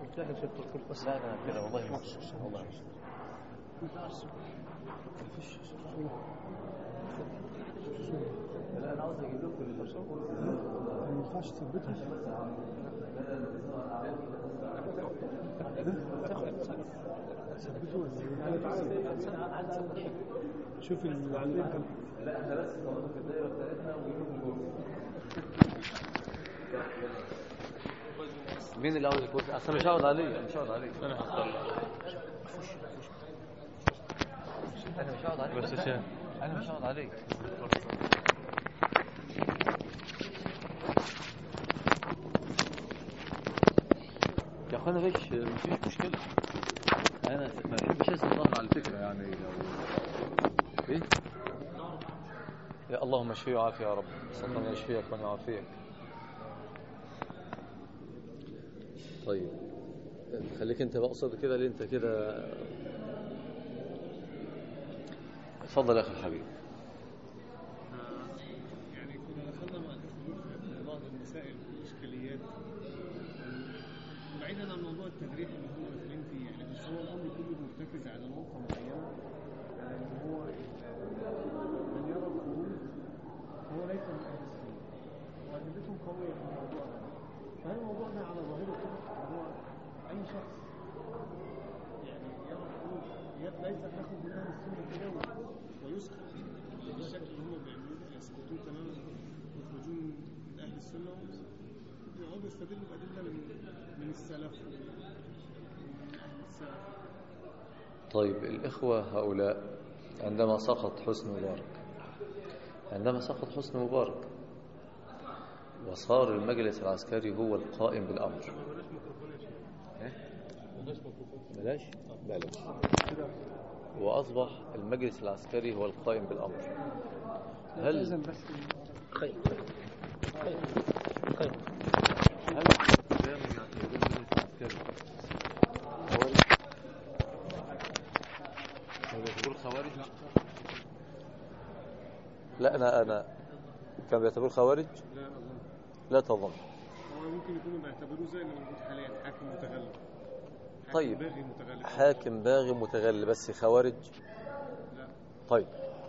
بس هذا كده والله مخصوص والله لا انا عاوز اجيب لكم ما ينفعش تثبتها ثبته ولا إيه؟ شوف اللي عندك كم لا احنا بس نقعد في الدايره بتاعتنا ونجيب لكم مين اللي عاوز الكرسي؟ اصل مش هقعد عليه مش هقعد عليه انا هختار انا مش هقعد عليه بس عشان انا مش هقعد عليه يا اخوانا مفيش مفيش مشكله انا ما بحبش اسال ظهر على فكره يعني لو ايه يا اللهم اشفيه وعافيه يا رب صلى الله يشفيك وان يعافيك طيب خليك انت بقى قصاد كده ليه انت كده اتفضل يا اخي الحبيب يعني كنا دخلنا مع الدكتور في بعض المسائل والاشكاليات بعيدا عن موضوع التجريح اللي هم داخلين فيه يعني بس هو الامر كله مرتكز على نقطه معينه ان هو من يرى الخروج هو ليس من اهل السنه وادلتهم قويه في الموضوع ده فهل الموضوع ده على ظاهره كده هو اي شخص يعني يرى الخروج يد- ليس ياخذ من اهل السنه كده و- ويسقط بالشكل اللي هم بيعملوه يسقطون تماما يخرجون من اهل السنه ويقعدوا يستدلوا بادله من من السلف ومن اهل السلف طيب الإخوة هؤلاء عندما سقط حسن مبارك عندما سقط حسن مبارك وصار المجلس العسكري هو القائم بالأمر إيه؟ بلاش بلاش وأصبح المجلس العسكري هو القائم بالأمر هل لازم بس خير خير خير هل كانوا يعتبرون المجلس العسكري خوارج؟ هو يعتبرون خوارج؟ لا أنا أنا كانوا بيعتبرون خوارج؟ لا اظن لا تظن هو ممكن يكونوا بيعتبروه زي اللي موجود حاليا حاكم متغلب حاكم طيب. باغي متغلب حاكم باغي متغلب بس خوارج لا طيب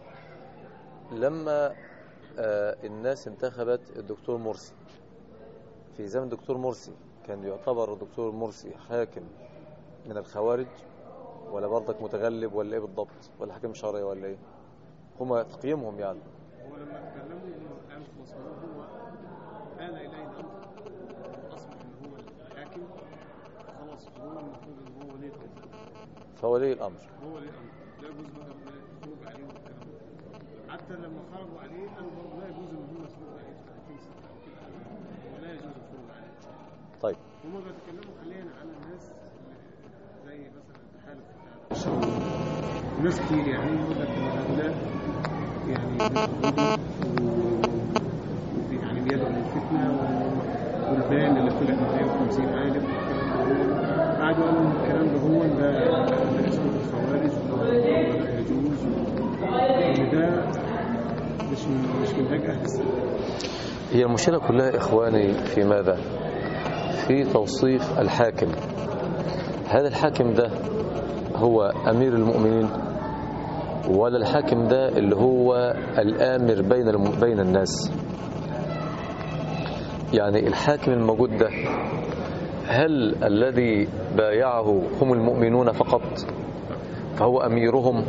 لما آه الناس انتخبت الدكتور مرسي في زمن الدكتور مرسي كان يعتبر الدكتور مرسي حاكم من الخوارج ولا برضك متغلب ولا ايه بالضبط ولا حاكم شرعي ولا ايه هما تقييمهم يعني هو لما تكلموا قال في مصدره هو آل إليه الأمر أصبح إن هو الحاكم خلاص هو المفروض إن هو ولي الأمر فولي الامر هو ولي الأمر لا يجوز بقى الخروج عليه والكلام ده حتى لما خرجوا عليه قالوا برضه لا يجوز إن هم يخرجوا عليه في 30 سنة أو كده ولا يجوز الخروج عليه طيب هما بيتكلموا حاليا على الناس اللي زي مثلا التحالف بتاع ناس كتير يعني يقول لك ان هؤلاء يعني بيخرجوا و- يعني بيدعوا للفتنه و- والبان اللي طلع 250 عالم والكلام ده هو قعدوا قالوا ان الكلام ده هو ده ده اسمه الخوارج ولا يجوز وان ده مش من مش منهج اهل السنه هي المشكلة كلها إخواني في ماذا في توصيف الحاكم هذا الحاكم ده هو أمير المؤمنين ولا الحاكم ده اللي هو الآمر بين الم... بين الناس يعني الحاكم الموجود ده هل الذي بايعه هم المؤمنون فقط فهو أميرهم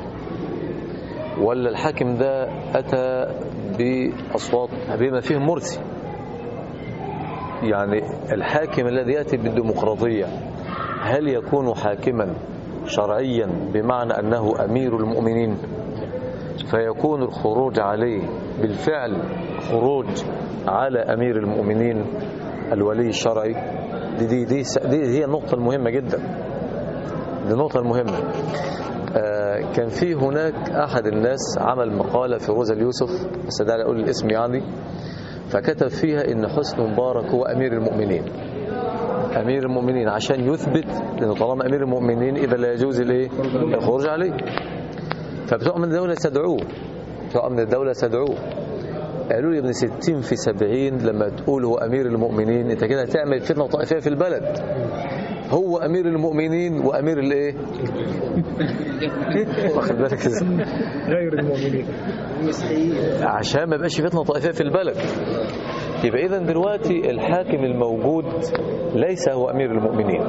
ولا الحاكم ده أتى بأصوات بما فيه مرسي يعني الحاكم الذي يأتي بالديمقراطية هل يكون حاكما شرعيا بمعنى أنه أمير المؤمنين فيكون الخروج عليه بالفعل خروج على أمير المؤمنين الولي الشرعي دي, دي, دي, دي هي النقطة المهمة جدا دي النقطة المهمة آه، كان في هناك أحد الناس عمل مقالة في روزا اليوسف بس ده أقول الاسم يعني فكتب فيها إن حسن مبارك هو أمير المؤمنين أمير المؤمنين عشان يثبت لأنه طالما أمير المؤمنين إذا لا يجوز الإيه الخروج عليه فبتوع من الدولة استدعوه بتوع من الدولة استدعوه قالوا لي ابن ستين في سبعين لما تقول هو أمير المؤمنين أنت كده هتعمل فتنة طائفية في البلد هو امير المؤمنين وامير الايه واخد بالك ازاي غير المؤمنين عشان ما يبقاش فتنه طائفيه في البلد يبقى اذا دلوقتي الحاكم الموجود ليس هو امير المؤمنين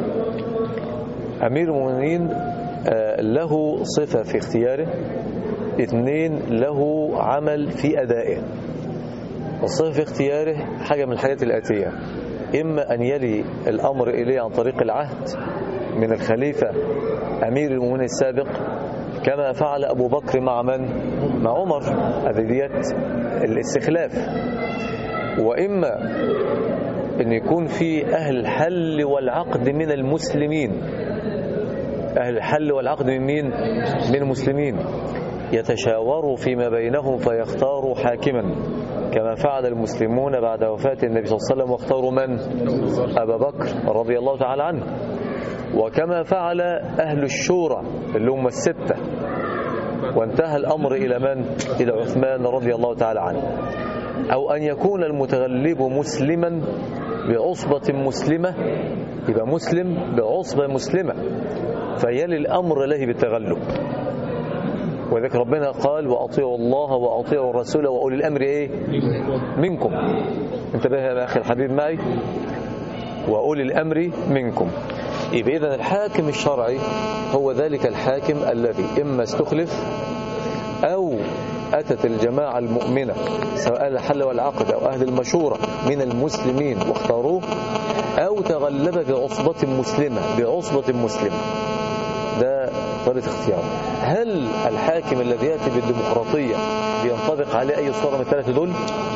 امير المؤمنين آه، له صفه في اختياره اثنين له عمل في ادائه الصفه في اختياره حاجه من الحاجات الاتيه اما ان يلي الامر اليه عن طريق العهد من الخليفه امير المؤمنين السابق كما فعل ابو بكر مع من مع عمر هذه ديت الاستخلاف واما ان يكون في اهل الحل والعقد من المسلمين اهل الحل والعقد من مين من المسلمين يتشاوروا فيما بينهم فيختاروا حاكما كما فعل المسلمون بعد وفاة النبي صلى الله عليه وسلم واختاروا من أبا بكر رضي الله تعالى عنه وكما فعل أهل الشورى اللي هم الستة وانتهى الأمر إلى من؟ إلى عثمان رضي الله تعالى عنه أو أن يكون المتغلب مسلما بعصبة مسلمة يبقى مسلم بعصبة مسلمة فيلي الأمر له بالتغلب وذلك ربنا قال وأطيعوا الله وأطيعوا الرسول وأولي الأمر إيه منكم انتبه يا أخي الحبيب معي وأولي الأمر منكم يبقى إذن الحاكم الشرعي هو ذلك الحاكم الذي إما استخلف أو أتت الجماعة المؤمنة سواء أهل الحل والعقد أو أهل المشورة من المسلمين واختاروه أو تغلب بعصبة مسلمة بعصبة مسلمة ده طريقة اختياره هل الحاكم الذي يأتي بالديمقراطية بينطبق عليه أي صورة من الثلاثة دول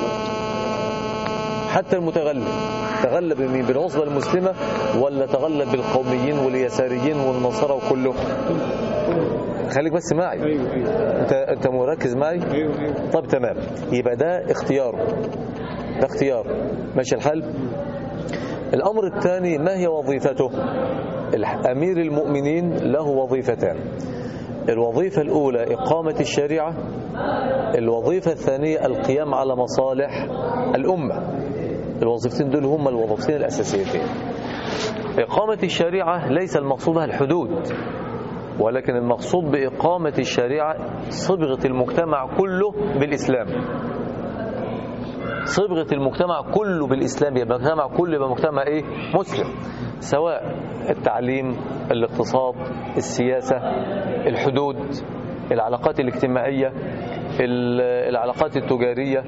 حتى المتغلب تغلب من بالعصبة المسلمة ولا تغلب بالقوميين واليساريين والنصارى وكله خليك بس معي ايوه ايوه انت انت مركز معي ايوه ايوه طب تمام يبقى ده اختياره ده اختيار ماشي الحال الأمر الثاني ما هي وظيفته الح- أمير المؤمنين له وظيفتان الوظيفة الأولى إقامة الشريعة الوظيفة الثانية القيام على مصالح الأمة الوظيفتين دول هم الوظيفتين الأساسيتين إقامة الشريعة ليس المقصود بها الحدود ولكن المقصود بإقامة الشريعة صبغة المجتمع كله بالإسلام صبغة المجتمع كله بالإسلام يبقى المجتمع كله يبقى مجتمع إيه؟ مسلم سواء التعليم الاقتصاد السياسة الحدود العلاقات الاجتماعية ال- العلاقات التجارية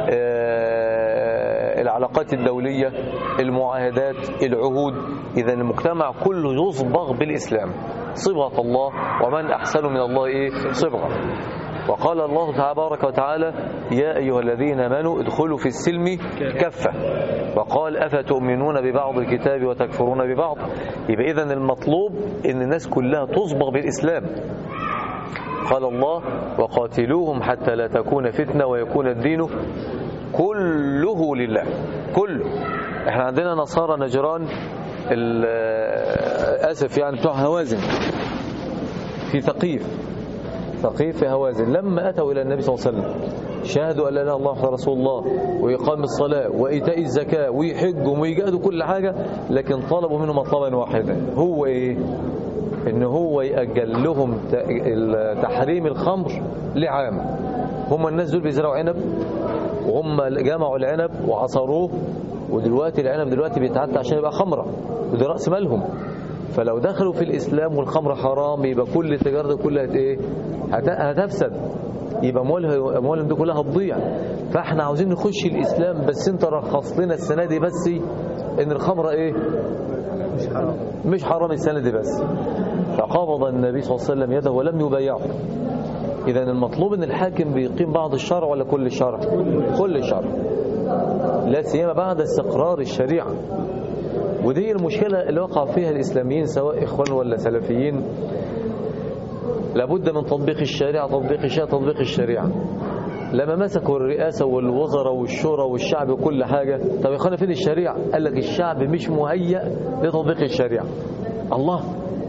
آه، العلاقات الدولية المعاهدات العهود إذا المجتمع كله يصبغ بالإسلام صبغة الله ومن أحسن من الله إيه؟ صبغة وقال الله تبارك وتعالى يا أيها الذين آمنوا ادخلوا في السلم كفة وقال أفتؤمنون ببعض الكتاب وتكفرون ببعض يبقى إذن المطلوب أن الناس كلها تصبغ بالإسلام قال الله وقاتلوهم حتى لا تكون فتنة ويكون الدين كله لله كله احنا عندنا نصارى نجران ال- اسف يعني بتوع هوازن في ثقيف ثقيف في هوازن لما اتوا الى النبي صلى الله عليه وسلم شهدوا ان لا اله الا الله محمد رسول الله واقام الصلاه وايتاء الزكاه ويحجوا ويجاهدوا كل حاجه لكن طلبوا منه مطلبا واحدا هو ايه ان هو يأجل لهم ت- ال- تحريم الخمر لعام هم الناس دول بيزرعوا عنب وهم جمعوا العنب وعصروه ودلوقتي العنب دلوقتي بيتعدى عشان يبقى خمرة ودي رأس مالهم فلو دخلوا في الإسلام والخمر حرام يبقى كل التجارة دي كلها هت ايه هت- هتفسد يبقى أموالها أموالهم دي كلها هتضيع فاحنا عاوزين نخش الإسلام بس انت رخص لنا السنة دي بس ان الخمرة ايه مش حرام السنة دي بس فقبض النبي صلى الله عليه وسلم يده ولم يبايعه إذا المطلوب أن الحاكم بيقيم بعض الشرع ولا كل الشرع كل الشرع لا سيما بعد استقرار الشريعة ودي المشكلة اللي وقع فيها الإسلاميين سواء إخوان ولا سلفيين لابد من تطبيق الشريعة تطبيق الشريعة تطبيق الشريعة لما مسكوا الرئاسة والوزراء والشورى والشعب وكل حاجة طب يا اخوانا فين الشريعة قال لك الشعب مش مهيأ لتطبيق الشريعة الله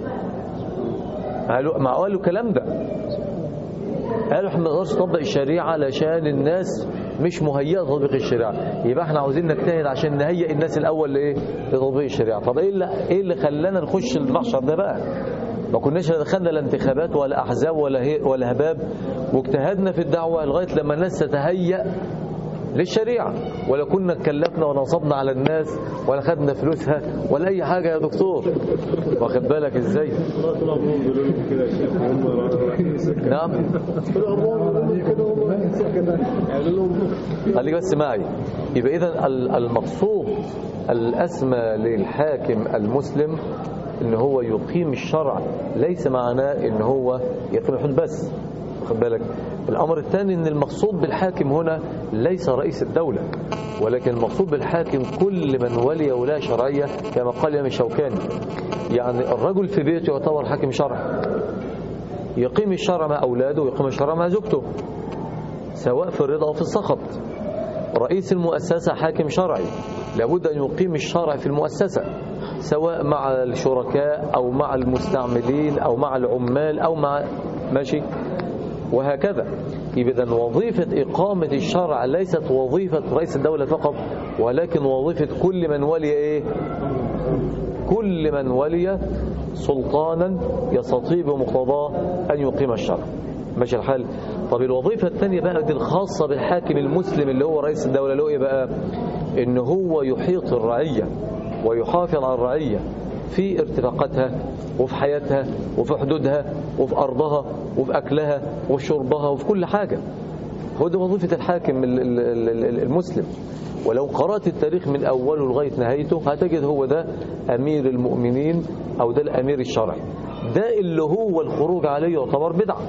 قالوا ما قالوا الكلام ده قالوا احنا ما نقدرش نطبق الشريعة علشان الناس مش مهيئة لتطبيق الشريعة يبقى احنا عاوزين نجتهد عشان نهيئ الناس الأول لإيه لتطبيق الشريعة طب إيه اللي, إيه اللي خلانا نخش المحشر ده بقى ما كناش دخلنا لا انتخابات ولا أحزاب ولا هي ولا هباب واجتهدنا في الدعوة لغاية لما الناس تتهيأ للشريعة ولا كنا اتكلفنا ولا نصبنا على الناس ولا خدنا فلوسها ولا أي حاجة يا دكتور واخد بالك ازاي طول عمرهم بيقولوا لكم كده يا شيخ وهم رايحين السكه نعم طول عمرهم بيقولوا لكم كده وهم رايحين السكه ده قالوا لهم خليك بس معي يبقى إذا المقصود الأسمى للحاكم المسلم ان هو يقيم الشرع ليس معناه ان هو يقيم الحدود بس واخد بالك الامر الثاني ان المقصود بالحاكم هنا ليس رئيس الدولة ولكن المقصود بالحاكم كل من ولي ولاية شرعية كما قال الإمام الشوكاني يعني الرجل في بيته يعتبر حاكم شرع يقيم الشرع مع أولاده ويقيم الشرع مع زوجته سواء في الرضا أو في السخط رئيس المؤسسة حاكم شرعي لابد أن يقيم الشرع في المؤسسة سواء مع الشركاء أو مع المستعملين أو مع العمال أو مع ماشي وهكذا إذا وظيفة إقامة الشرع ليست وظيفة رئيس الدولة فقط ولكن وظيفة كل من ولي إيه كل من ولي سلطانا يستطيع بمقتضاه أن يقيم الشرع ماشي الحال طب الوظيفة الثانية بقى دي الخاصة بالحاكم المسلم اللي هو رئيس الدولة له إيه بقى إن هو يحيط الرعية ويحافظ على الرعية في ارتفاقاتها وفي حياتها وفي حدودها وفي أرضها وفي أكلها وفي شربها وفي كل حاجة هو دي وظيفة الحاكم ال- ال- ال- المسلم ولو قرأت التاريخ من أوله لغاية نهايته هتجد هو ده أمير المؤمنين أو ده الأمير الشرعي ده اللي هو الخروج عليه يعتبر بدعة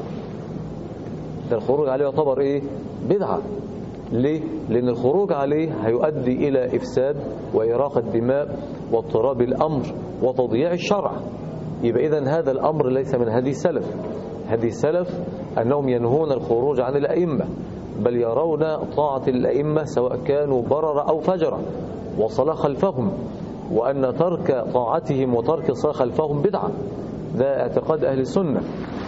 ده الخروج عليه يعتبر إيه بدعة ليه؟ لأن الخروج عليه هيؤدي إلى إفساد وإراقة دماء واضطراب الأمر وتضييع الشرع يبقى إذن هذا الأمر ليس من هدي السلف هدي السلف أنهم ينهون الخروج عن الأئمة بل يرون طاعة الأئمة سواء كانوا برر أو فجر وصل خلفهم وأن ترك طاعتهم وترك الصلاة خلفهم بدعة ده اعتقاد أهل السنة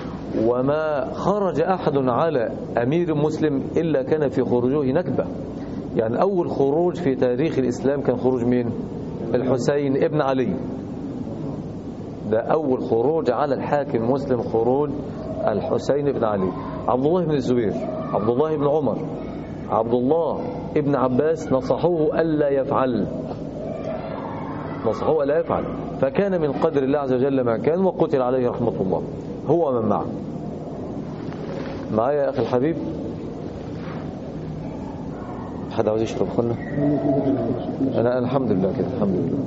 وما خرج أحد على أمير مسلم إلا كان في خروجه نكبة يعني أول خروج في تاريخ الإسلام كان خروج مين الحسين ابن علي ده أول خروج على الحاكم مسلم خروج الحسين بن علي عبد الله بن الزبير عبد الله بن عمر عبد الله ابن عباس نصحوه ألا يفعل نصحوه ألا يفعل فكان من قدر الله عز وجل ما كان وقتل عليه رحمة الله هو من معه معايا يا أخي الحبيب حد عاوز يشرب خلنا أنا الحمد لله كده الحمد لله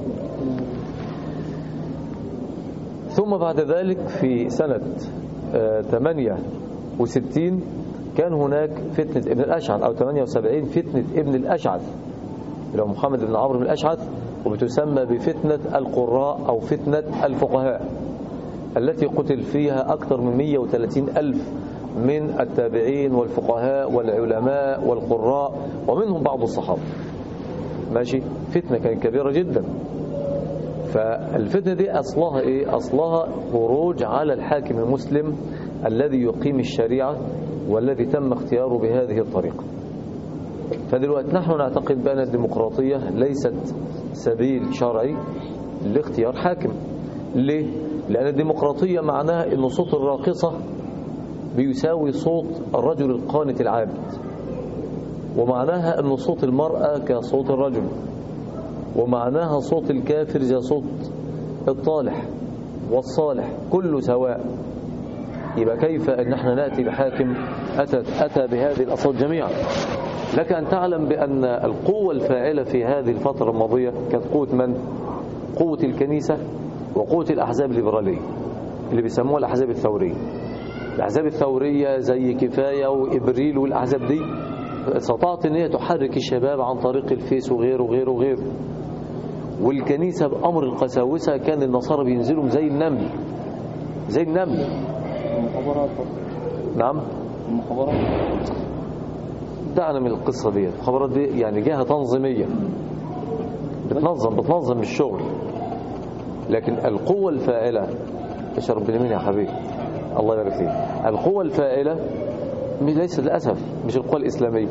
ثم بعد ذلك في سنة آه، 68 كان هناك فتنة ابن الأشعث أو 78 فتنة ابن الأشعث اللي هو محمد بن عمرو بن الأشعث وبتسمى بفتنة القراء أو فتنة الفقهاء التي قتل فيها أكثر من 130 ألف من التابعين والفقهاء والعلماء والقراء ومنهم بعض الصحابة ماشي فتنة كانت كبيرة جدا فالفتنة دي أصلها إيه؟ أصلها خروج على الحاكم المسلم الذي يقيم الشريعة والذي تم اختياره بهذه الطريقة فدلوقتي نحن نعتقد بأن الديمقراطية ليست سبيل شرعي لاختيار حاكم ليه؟ لأن الديمقراطية معناها أن صوت الراقصة بيساوي صوت الرجل القانت العابد ومعناها أن صوت المرأة كصوت الرجل ومعناها صوت الكافر زي صوت الطالح والصالح كله سواء يبقى كيف أن احنا نأتي بحاكم أتى, أتى بهذه الأصوات جميعا لك أن تعلم بأن القوة الفاعلة في هذه الفترة الماضية كانت قوة من؟ قوة الكنيسة وقوة الأحزاب الليبرالية اللي بيسموها الأحزاب الثورية الأحزاب الثورية زي كفاية وإبريل والأحزاب دي استطاعت أن هي تحرك الشباب عن طريق الفيس وغيره وغيره وغيره والكنيسة بأمر القساوسة كان النصارى بينزلوا زي النمل زي النمل المخابرات نعم المخابرات دعنا من القصة دي الخبرات دي يعني جهة تنظيمية بتنظم بتنظم الشغل لكن القوة الفاعلة اشرب باليمين يا حبيبي الله يبارك فيك القوة الفاعلة مش ليست للأسف مش القوة الإسلامية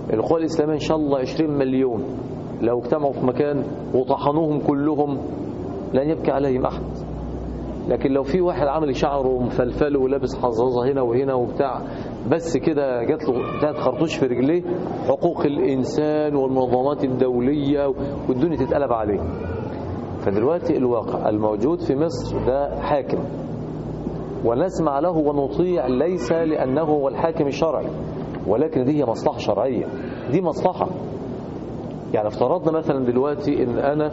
القوى الإسلامية إن شاء الله 20 مليون لو اجتمعوا في مكان وطحنوهم كلهم لن يبكي عليهم أحد لكن لو في واحد عامل شعره مفلفله ولابس حظاظه هنا وهنا وبتاع بس كده جات له بتاعت خرطوش في رجليه حقوق الانسان والمنظمات الدوليه والدنيا تتقلب عليه فدلوقتي الواقع الموجود في مصر ده حاكم ونسمع له ونطيع ليس لانه هو الحاكم الشرعي ولكن دي هي مصلحه شرعيه دي مصلحه يعني افترضنا مثلا دلوقتي ان انا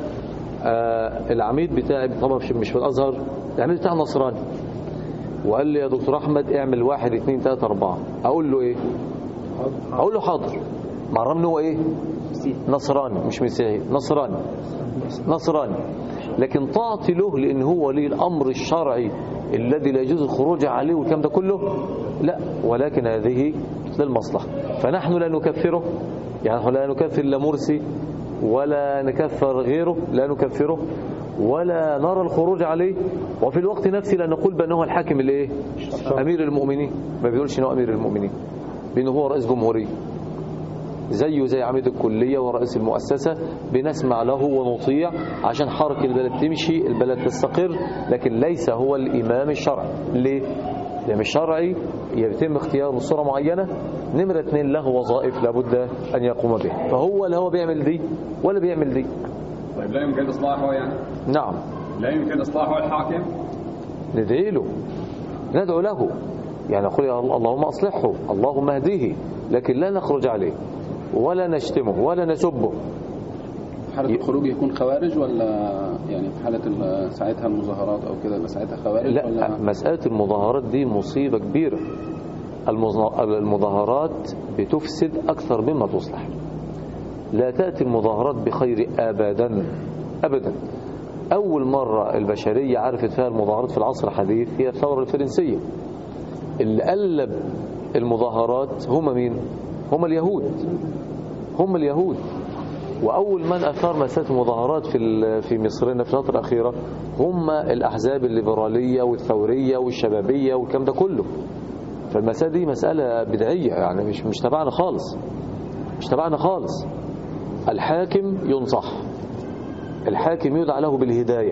آه العميد بتاعي طبعا مش مش في الازهر العميد بتاعي نصراني وقال لي يا دكتور احمد اعمل واحد اثنين ثلاثة اربعة اقول له ايه اقول له حاضر مع الرغم ان هو ايه نصراني مش مسيحي نصراني نصراني لكن طاعتي له لان هو ليه الامر الشرعي الذي لا يجوز الخروج عليه والكلام ده كله لا ولكن هذه للمصلحة فنحن لا نكفره يعني نحن لا نكفر لا مرسي ولا نكفر غيره لا نكفره ولا نرى الخروج عليه وفي الوقت نفسه لا نقول بأنه الحاكم الايه أمير المؤمنين ما بيقولش انه أمير المؤمنين بأنه هو رئيس جمهورية زيه زي عميد الكلية ورئيس المؤسسة بنسمع له ونطيع عشان حركة البلد تمشي البلد تستقر لكن ليس هو الإمام الشرعي ليه؟ الإمام الشرعي يتم اختياره بصورة معينة نمرة اثنين له وظائف لابد أن يقوم بها فهو لا هو بيعمل دي ولا بيعمل دي طيب لا يمكن إصلاحه يعني نعم لا يمكن إصلاحه الحاكم ندعي له ندعو له يعني نقول يا الله- اللهم أصلحه اللهم اهديه لكن لا نخرج عليه ولا نشتمه ولا نسبه في حالة الخروج يكون خوارج ولا يعني في حالة ال- ساعتها المظاهرات أو كده يبقى ساعتها خوارج لا ولا مسألة المظاهرات دي مصيبة كبيرة المظ- المظاهرات بتفسد أكثر مما تصلح لا تأتي المظاهرات بخير أبدا أبدا أول مرة البشرية عرفت فيها المظاهرات في العصر الحديث هي الثورة الفرنسية اللي قلب المظاهرات هم مين؟ هم اليهود هم اليهود وأول من أثار مسألة المظاهرات في ال- في مصرنا في الفترة الأخيرة هم الأحزاب الليبرالية والثورية والشبابية والكلام ده كله فالمسألة دي مسألة بدعية يعني مش مش تبعنا خالص مش تبعنا خالص الحاكم ينصح الحاكم يدعى له بالهداية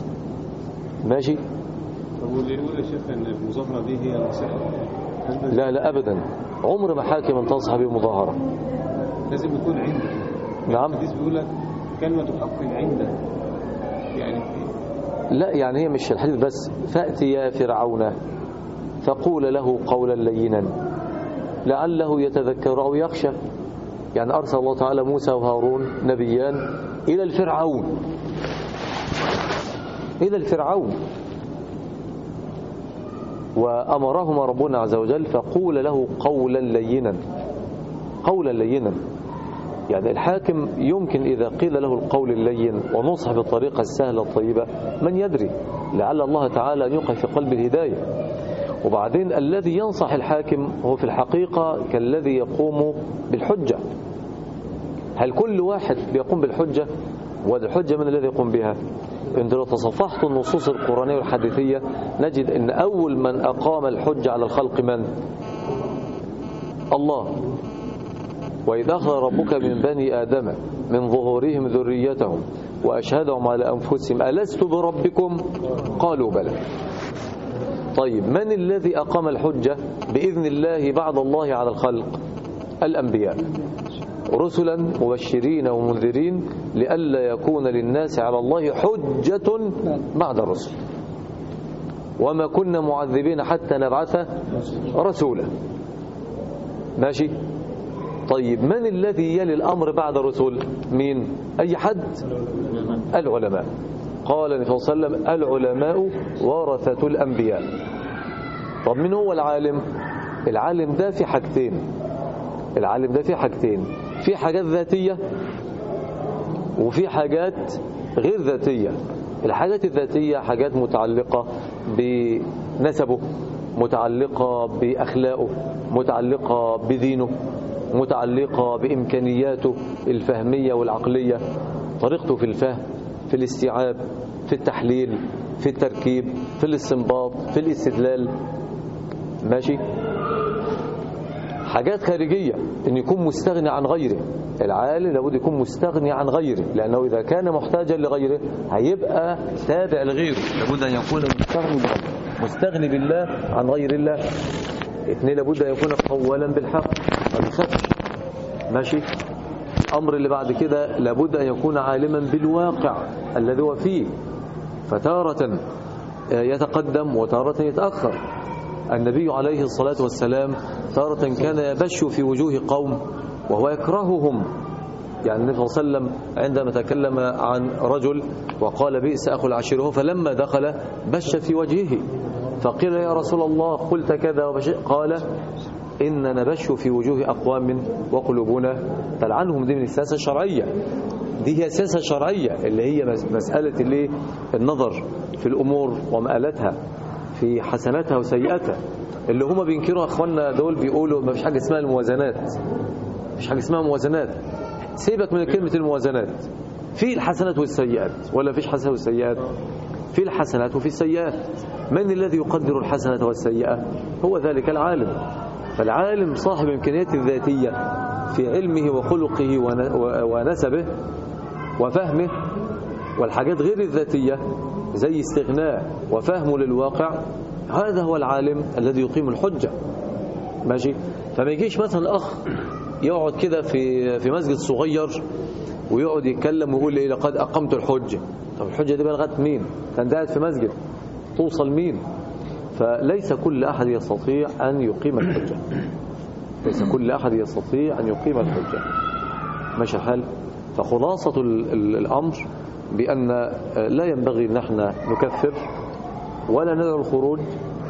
ماشي طب واللي يقول يا شيخ ان المظاهره دي هي النصيحه هل ده لا لا أبدا عمر ما حاكم تنصح بمظاهرة لازم يكون عندك نعم الحديث بيقول لك كلمه الحق عندك يعني لا يعني هي مش الحديث بس فأتي يا فرعون فقول له قولا لينا لعله يتذكر أو يخشى يعني أرسل الله تعالى موسى وهارون نبيان إلى الفرعون إلى الفرعون وأمرهما ربنا عز وجل فقول له قولا لينا قولا لينا يعني الحاكم يمكن إذا قيل له القول اللين ونصح بالطريقة السهلة الطيبة من يدري لعل الله تعالى أن يوقع في قلب الهداية وبعدين الذي ينصح الحاكم هو في الحقيقة كالذي يقوم بالحجة هل كل واحد بيقوم بالحجة والحجة من الذي يقوم بها انت لو تصفحت النصوص القرآنية والحديثية نجد ان اول من اقام الحجة على الخلق من الله وإذ أخذ ربك من بني آدم من ظهورهم ذريتهم وأشهدهم على أنفسهم ألست بربكم قالوا بلى طيب من الذي أقام الحجة بإذن الله بعد الله على الخلق الأنبياء رسلا مبشرين ومنذرين لئلا يكون للناس على الله حجة بعد الرسل وما كنا معذبين حتى نبعث رسولا ماشي طيب من الذي يلي الأمر بعد الرسول مين أي حد العلماء قال النبي صلى الله عليه وسلم العلماء ورثة الأنبياء طب من هو العالم العالم ده في حاجتين العالم ده في حاجتين في حاجات ذاتية وفي حاجات غير ذاتية الحاجات الذاتية حاجات متعلقة بنسبه متعلقة بأخلاقه متعلقة بدينه متعلقة بإمكانياته الفهمية والعقلية طريقته في الفهم في الاستيعاب في التحليل في التركيب في الاستنباط في الاستدلال ماشي حاجات خارجية ان يكون مستغني عن غيره العالم لابد يكون مستغني عن غيره لانه اذا كان محتاجا لغيره هيبقى تابع لغيره لابد ان يكون مستغني بالله مستغني بالله عن غير الله اثنين لابد ان يكون قوالا بالحق ما بيخافش ماشي الامر اللي بعد كده لابد ان يكون عالما بالواقع الذي هو فيه فتارة يتقدم وتارة يتأخر النبي عليه الصلاة والسلام تارة كان يبش في وجوه قوم وهو يكرههم يعني النبي صلى الله عليه وسلم عندما تكلم عن رجل وقال بئس أخو العشيره فلما دخل بش في وجهه فقيل يا رسول الله قلت كذا وبش قال إن نبش في وجوه أقوام وقلوبنا تلعنهم دي من السياسة الشرعية دي هي سياسة شرعية اللي هي مسألة اللي النظر في الأمور ومآلتها في حسناتها وسيئاتها اللي هما بينكروا اخواننا دول بيقولوا ما فيش حاجه اسمها الموازنات مفيش حاجه اسمها موازنات سيبك من كلمه الموازنات في الحسنات والسيئات ولا فيش حسنات والسيئات في الحسنات وفي السيئات من الذي يقدر الحسنة والسيئة هو ذلك العالم فالعالم صاحب إمكانيات الذاتية في علمه وخلقه ونسبه وفهمه والحاجات غير الذاتية زي استغناء وفهمه للواقع هذا هو العالم الذي يقيم الحجة ماشي فما يجيش مثلا أخ يقعد كده في في مسجد صغير ويقعد يتكلم ويقول لي لقد أقمت الحجة طب الحجة دي بلغت مين كان قاعد في مسجد توصل مين فليس كل أحد يستطيع أن يقيم الحجة ليس كل أحد يستطيع أن يقيم الحجة ماشي الحال فخلاصة الأمر بأن لا ينبغي أن احنا نكفر ولا ندعو الخروج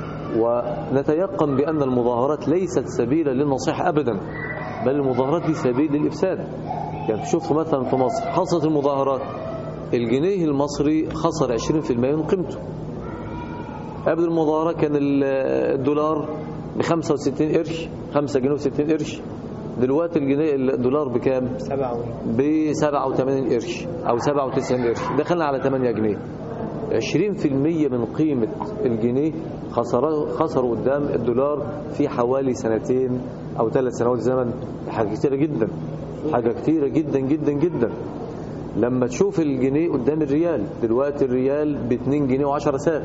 ونتيقن بأن المظاهرات ليست سبيلا للنصيحة أبدا بل المظاهرات دي سبيل للإفساد يعني تشوف مثلا في مصر حصلت المظاهرات الجنيه المصري خسر 20% من قيمته قبل المظاهرة كان الدولار ب 65 قرش 5 جنيه و60 قرش دلوقتي الجنيه الدولار بكام؟ ب 87 قرش أو 97 قرش دخلنا على 8 جنيه 20% من قيمة الجنيه خسروا خسروا قدام الدولار في حوالي سنتين أو ثلاث سنوات زمن حاجة كتيرة جدا حاجة كتيرة جدا جدا جدا لما تشوف الجنيه قدام الريال دلوقتي الريال ب 2 جنيه و10 ساغ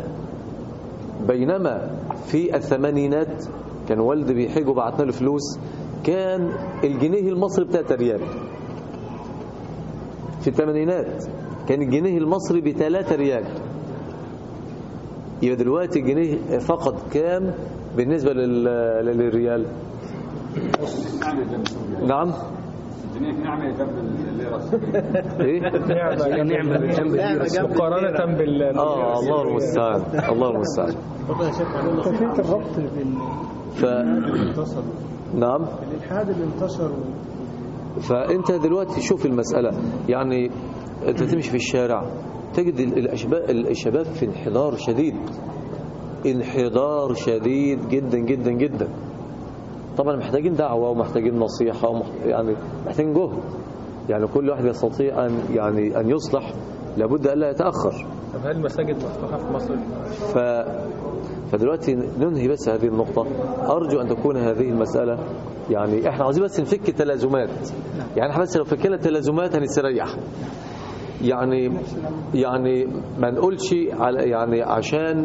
بينما في الثمانينات كان والدي بيحج وبعتنا له فلوس كان الجنيه المصري ب 3 ريال في الثمانينات كان الجنيه المصري ب 3 ريال يبقى دلوقتي الجنيه فقط كام بالنسبة للريال نعم الجنيه نعمة جنب الليرة ايه نعمة جنب مقارنة بال اه الله المستعان الله المستعان كيفية الربط بين ف انتصر نعم الإلحاد اللي انتشر فانت دلوقتي شوف المسألة يعني انت تمشي في الشارع تجد الأشباب الشباب في انحدار شديد انحدار شديد جدا جدا جدا طبعا محتاجين دعوة ومحتاجين نصيحة ومح... يعني محتاجين جهد يعني كل واحد يستطيع أن يعني أن يصلح لابد ألا يتأخر طب هل المساجد مفتوحة في مصر؟ ف... فدلوقتي ننهي بس هذه النقطة أرجو أن تكون هذه المسألة يعني احنا عاوزين بس نفك التلازمات يعني احنا بس لو فكنا التلازمات هنستريح يعني يعني ما نقولش على يعني عشان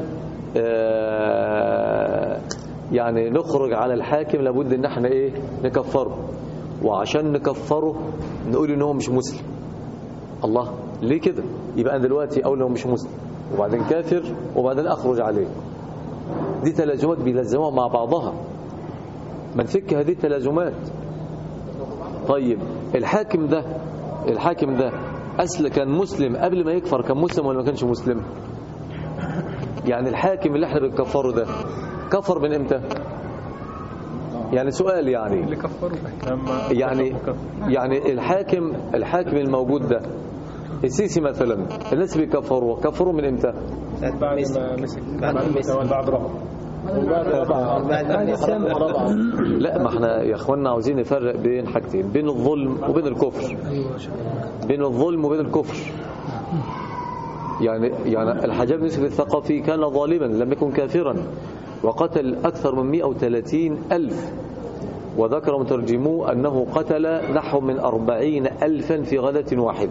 آه يعني نخرج على الحاكم لابد ان احنا ايه نكفره وعشان نكفره نقول ان هو مش مسلم الله ليه كده يبقى انا دلوقتي اقول هو مش مسلم وبعدين كافر وبعدين اخرج عليه دي تلازمات بيلزموها مع بعضها ما نفك هذه التلازمات طيب الحاكم ده الحاكم ده أسل كان مسلم قبل ما يكفر كان مسلم ولا ما كانش مسلم يعني الحاكم اللي احنا بنكفره ده كفر من امتى يعني سؤال يعني اللي كفروا لما يعني يعني الحاكم الحاكم الموجود ده السيسي مثلا الناس بيكفروا كفروا من امتى بعد ما مسك بعد ما مسك. بعد رغم بعد ما أسلم لا ما احنا يا اخوانا عاوزين نفرق بين حاجتين بين الظلم وبين الكفر أيوة شكرا بين الظلم وبين الكفر يعني يعني الحجاج بن يوسف الثقفي كان ظالما لم يكن كافرا وقتل أكثر من 130 ألف وذكر مترجمو أنه قتل نحو من أربعين ألفا في غدة واحدة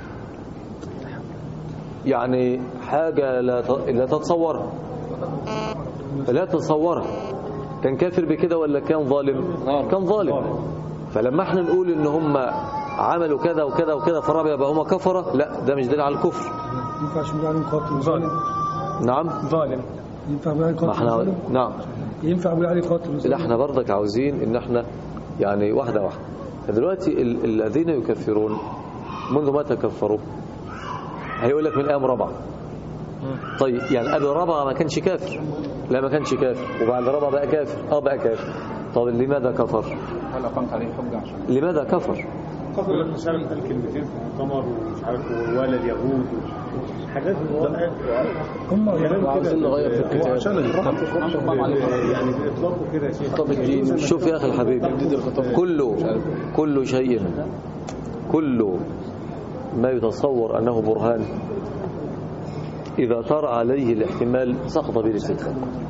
يعني حاجة لا ت- لا تتصورها لا تتصورها كان كافر بكده ولا كان ظالم كان ظالم فلما احنا نقول ان هم عملوا كذا وكذا وكذا فرابع يبقى هم كفرة لا ده مش دليل على الكفر ينفعش نقول عليهم قاتل وظالم نعم ظالم ينفع نقول عليه ما قاتل احنا وظالم نعم ينفع نقول عليه قاتل لا وظالم احنا برضك عاوزين ان احنا يعني واحدة واحدة فدلوقتي ال- الذين يكفرون منذ متى كفروا هيقول لك من الآية رابعة طيب يعني قبل رابعة ما كانش كافر لا ما كانش كافر وبعد رابعة بقى كافر اه بقى كافر طب لماذا كفر هل اقمت عليه حجه عشان لماذا كفر يقول لك مش عارف قال كلمتين في المؤتمر ومش عارف ولا اليهود حاجات هم عاوزين نغير في الكتاب عشان يعني بيطلقوا كده يا شيخ طب الدين شوف يا أخي الحبيب كل كل شيء كل ما يتصور أنه برهان إذا طرأ عليه الاحتمال سقط بالاستثناء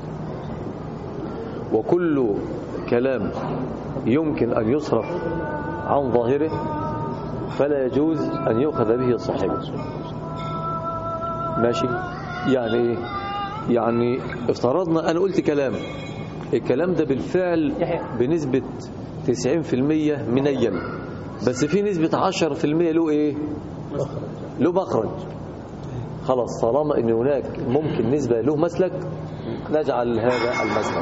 وكل كلام يمكن أن يصرف عن ظاهره فلا يجوز أن يؤخذ به صاحبه ماشي يعني إيه يعني افترضنا أنا قلت كلام الكلام ده بالفعل بنسبة 90% منيا بس في نسبة 10% له ايه له مخرج خلاص طالما ان هناك ممكن نسبة له مسلك نجعل هذا المسلك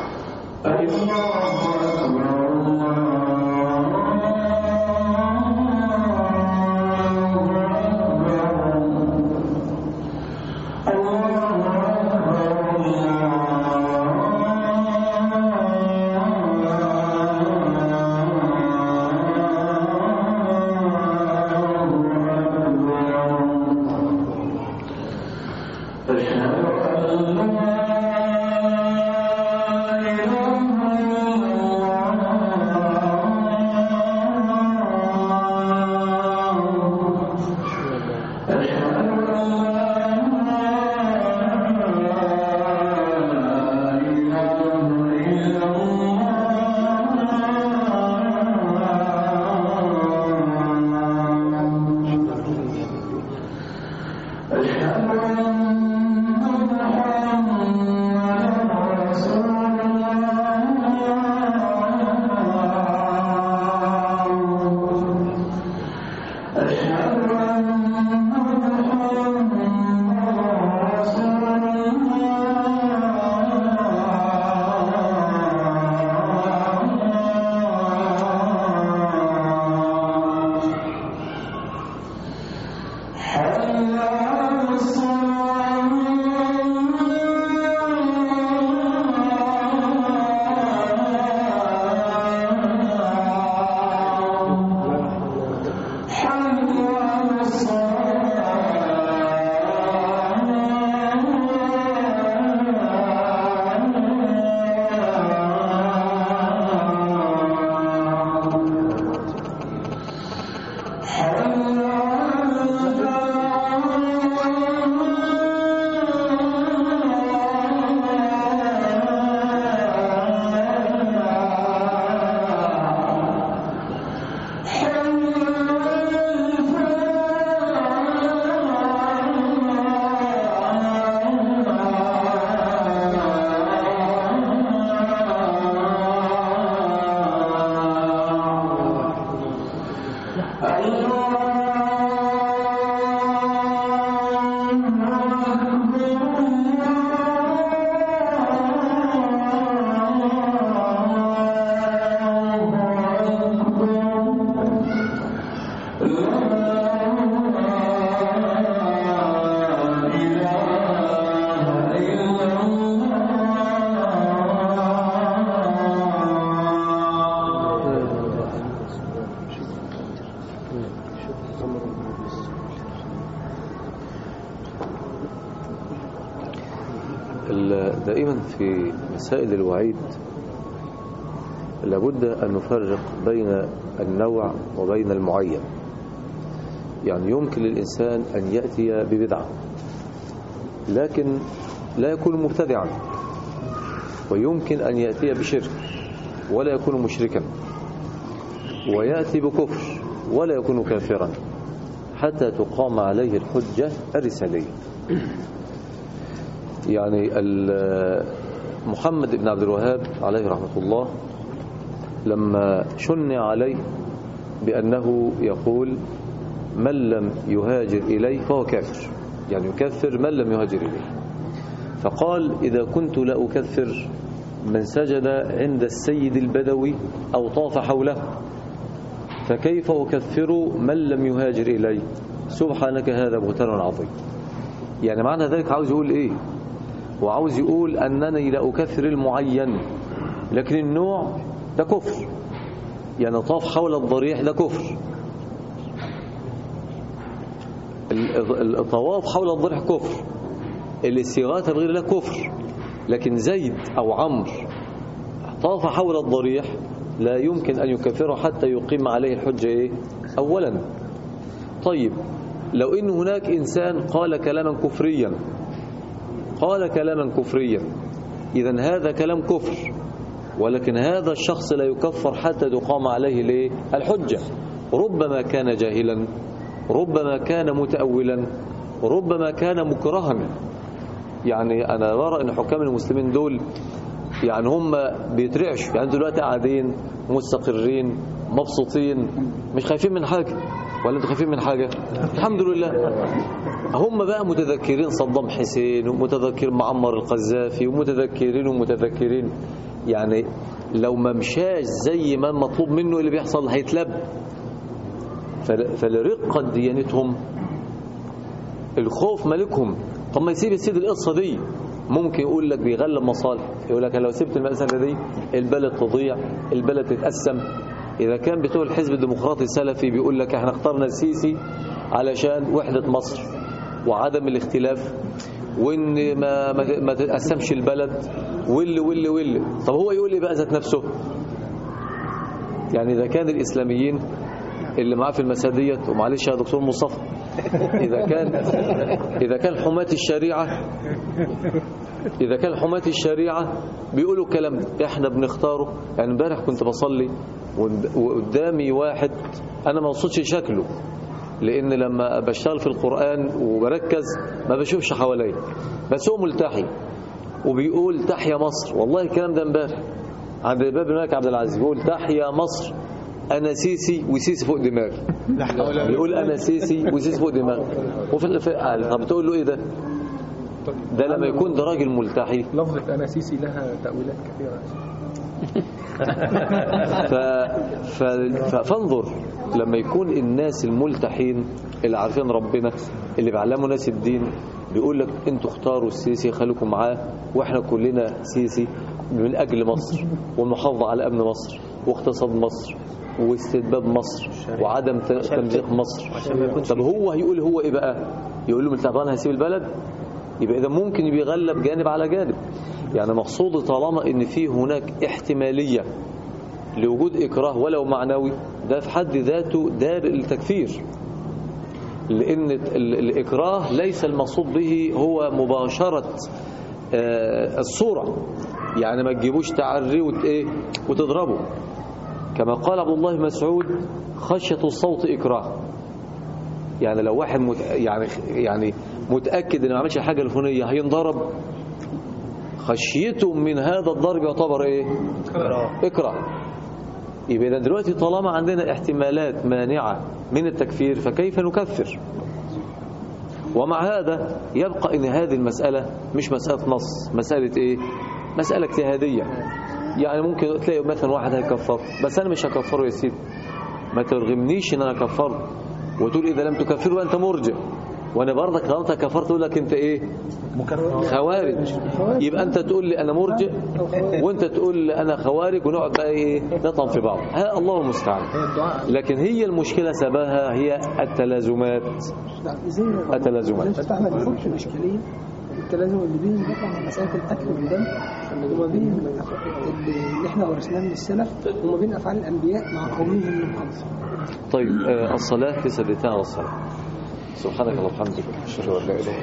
ال- دائما في مسائل الوعيد لابد أن نفرق بين النوع وبين المعين يعني يمكن للإنسان أن يأتي ببدعة لكن لا يكون مبتدعا ويمكن أن يأتي بشرك ولا يكون مشركا ويأتي بكفر ولا يكون كافرا حتى تقام عليه الحجة الرسالية يعني ال- محمد بن عبد الوهاب عليه رحمة الله لما شنع عليه بأنه يقول من لم يهاجر إليه فهو كافر يعني يكفر من لم يهاجر إليه فقال إذا كنت لا أكفر من سجد عند السيد البدوي أو طاف حوله فكيف أكفر من لم يهاجر إلي سبحانك هذا بهتان عظيم يعني معنى ذلك عاوز يقول إيه وعاوز يقول أنني لا أكفر المعين لكن النوع ده كفر يعني طاف حول الضريح ده كفر ال- الطواف حول الضريح كفر الاستغاثة بغير الله كفر لكن زيد أو عمرو طاف حول الضريح لا يمكن أن يكفره حتى يقيم عليه الحجة إيه؟ أولا طيب لو إن هناك إنسان قال كلاما كفريا قال كلاما كفريا إذا هذا كلام كفر ولكن هذا الشخص لا يكفر حتى تقام عليه ليه؟ الحجة ربما كان جاهلا ربما كان متأولا ربما كان مكرها يعني أنا برى أن حكام المسلمين دول يعني هم بيترعشوا يعني دلوقتي قاعدين مستقرين مبسوطين مش خايفين من حاجة ولا انتوا خايفين من حاجة الحمد لله هم بقى متذكرين صدام حسين ومتذكرين معمر القذافي ومتذكرين ومتذكرين يعني لو ما مشاش زي ما مطلوب منه اللي بيحصل هيتلب فل- فلرقة ديانتهم الخوف ملكهم طب ما يسيب السيد القصة دي ممكن يقول لك بيغلب مصالح يقول لك لو سبت المسألة دي البلد تضيع البلد تتقسم إذا كان بتوع الحزب الديمقراطي السلفي بيقول لك احنا اخترنا السيسي علشان وحدة مصر وعدم الاختلاف وان ما ما ما تتقسمش البلد واللي واللي واللي طب هو يقول لي بقى ذات نفسه يعني إذا كان الإسلاميين اللي معاه في المسادية ومعلش يا دكتور مصطفى إذا كان إذا كان حماة الشريعة إذا كان حماة الشريعة بيقولوا الكلام ده إحنا بنختاره يعني امبارح كنت بصلي وقدامي واحد أنا ما وصلتش شكله لأن لما بشتغل في القرآن وبركز ما بشوفش حواليا بس هو ملتحي وبيقول تحيا مصر والله الكلام ده امبارح عند باب الملك عبد العزيز بيقول تحيا مصر انا سيسي وسيسي فوق دماغي بيقول انا سيسي وسيسي فوق دماغي وفي الف- طب بتقول له ايه ده ده لما يكون ده راجل ملتحي لفظة أنا سيسي لها تأويلات كثيرة ف... ف... ف... فانظر لما يكون الناس الملتحين اللي عارفين ربنا اللي بيعلموا ناس الدين بيقول لك انتوا اختاروا السيسي خليكم معاه واحنا كلنا سيسي من اجل مصر والمحافظه على امن مصر واقتصاد مصر واستتباب مصر وعدم ت- تمزيق مصر طب هو هيقول هو ايه بقى يقول لهم طب انا هسيب البلد يبقى اذا ممكن يغلب جانب على جانب يعني مقصود طالما ان في هناك احتماليه لوجود إكراه ولو معنوي ده في حد ذاته دار التكفير لأن ال- الإكراه ليس المقصود به هو مباشرة آه، الصورة يعني ما تجيبوش تعري وت- إيه؟ وتضربه كما قال عبد الله بن مسعود خشية الصوت إكراه يعني لو واحد مت... يعني يعني متأكد إنه ما عملش الحاجة الفلانية هينضرب خشيته من هذا الضرب يعتبر إيه؟ إكراه يبقى إذا دلوقتي طالما عندنا احتمالات مانعة من التكفير فكيف نكفر ومع هذا يبقى ان هذه المسألة مش مسألة نص مسألة ايه مسألة اجتهادية يعني ممكن تلاقي مثلا واحد هيكفر بس انا مش هكفره يا سيدي ما ترغمنيش ان انا كفرت وتقول اذا لم تكفره انت مرجع وانا برضك لو انت كفرت اقول لك انت ايه خوارج يبقى انت تقول لي انا مرجع وانت تقول لي انا خوارج ونقعد بقى ايه نطعن في بعض ها الله المستعان لكن هي المشكله سببها هي التلازمات لا زي التلازمات بس احمد يفك الاشكاليه التلازم اللي بين طبعا مساله الاكل والدم وما بين اللي اللي احنا ورثناه من السلف وما بين افعال الانبياء مع قومهم من قبل طيب آه، الصلاه في سدتها الصلاه سبحانك اللهم وبحمدك اشهد ان لا اله الا انت